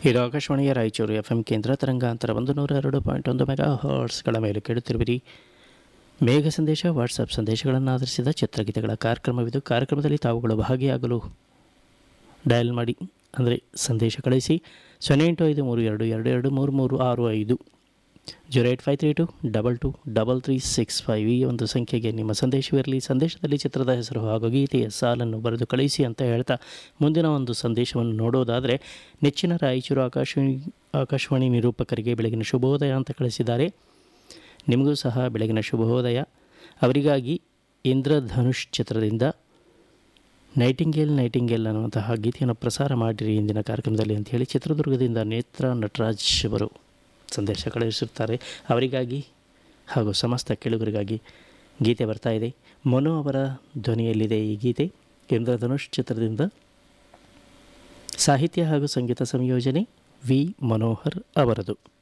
ಇದು ಆಕಾಶವಾಣಿಯ Raichur F M ಕೇಂದ್ರ ತರಂಗಾಂತರ ಒಂದು ನೂರ ಎರಡು ಪಾಯಿಂಟ್ ಒಂದು ಮೆಗಾ ಹರ್ಟ್ಸ್ಗಳ ಮೇಲೆ ಕೇಳುತ್ತಿರುವಿರಿ ಮೇಘ ಸಂದೇಶ ವಾಟ್ಸಪ್ ಸಂದೇಶಗಳನ್ನು ಆಧರಿಸಿದ ಚಿತ್ರಗೀತೆಗಳ ಕಾರ್ಯಕ್ರಮವಿದು ಕಾರ್ಯಕ್ರಮದಲ್ಲಿ ತಾವುಗಳು ಭಾಗಿಯಾಗಲು ಡಯಲ್ ಮಾಡಿ ಅಂದರೆ ಸಂದೇಶ ಕಳಿಸಿ ಸೊನ್ನೆ ಎಂಟು ಐದು ಮೂರು ಎರಡು ಎರಡು ಎರಡು ಮೂರು ಮೂರು ಆರು ಐದು zero eight five three two double two double three six five ಈ ಒಂದು ಸಂಖ್ಯೆಗೆ ನಿಮ್ಮ ಸಂದೇಶವಿರಲಿ ಸಂದೇಶದಲ್ಲಿ ಚಿತ್ರದ ಹೆಸರು ಹಾಗೂ ಗೀತೆಯ ಸಾಲನ್ನು ಬರೆದು ಕಳಿಸಿ ಅಂತ ಹೇಳ್ತಾ ಮುಂದಿನ ಒಂದು ಸಂದೇಶವನ್ನು ನೋಡೋದಾದರೆ ನೆಚ್ಚಿನ ರಾಯಚೂರು ಆಕಾಶವಾಣಿ ಆಕಾಶವಾಣಿ ನಿರೂಪಕರಿಗೆ ಬೆಳಗಿನ ಶುಭೋದಯ ಅಂತ ಕಳಿಸಿದ್ದಾರೆ ನಿಮಗೂ ಸಹ ಬೆಳಗಿನ ಶುಭೋದಯ ಅವರಿಗಾಗಿ ಇಂದ್ರಧನುಷ್ ಚಿತ್ರದಿಂದ ನೈಟಿಂಗೇಲ್ ನೈಟಿಂಗೇಲ್ ಅನ್ನುವಂತಹ ಗೀತೆಯನ್ನು ಪ್ರಸಾರ ಮಾಡಿರಿ ಇಂದಿನ ಕಾರ್ಯಕ್ರಮದಲ್ಲಿ ಅಂತ ಹೇಳಿ ಚಿತ್ರದುರ್ಗದಿಂದ ನೇತ್ರ ನಟರಾಜ್ ಅವರು ಸಂದೇಶ ಕಳುಹಿಸುತ್ತಾರೆ ಅವರಿಗಾಗಿ ಹಾಗೂ ಸಮಸ್ತ ಕೇಳುಗರಿಗಾಗಿ ಗೀತೆ ಬರ್ತಾ ಇದೆ ಮನು ಅವರ ಧ್ವನಿಯಲ್ಲಿದೆ ಈ ಗೀತೆ ಇಂದ್ರಧನುಷ್ ಚಿತ್ರದಿಂದ ಸಾಹಿತ್ಯ ಹಾಗೂ ಸಂಗೀತ ಸಂಯೋಜನೆ ವಿ ಮನೋಹರ್ ಅವರದು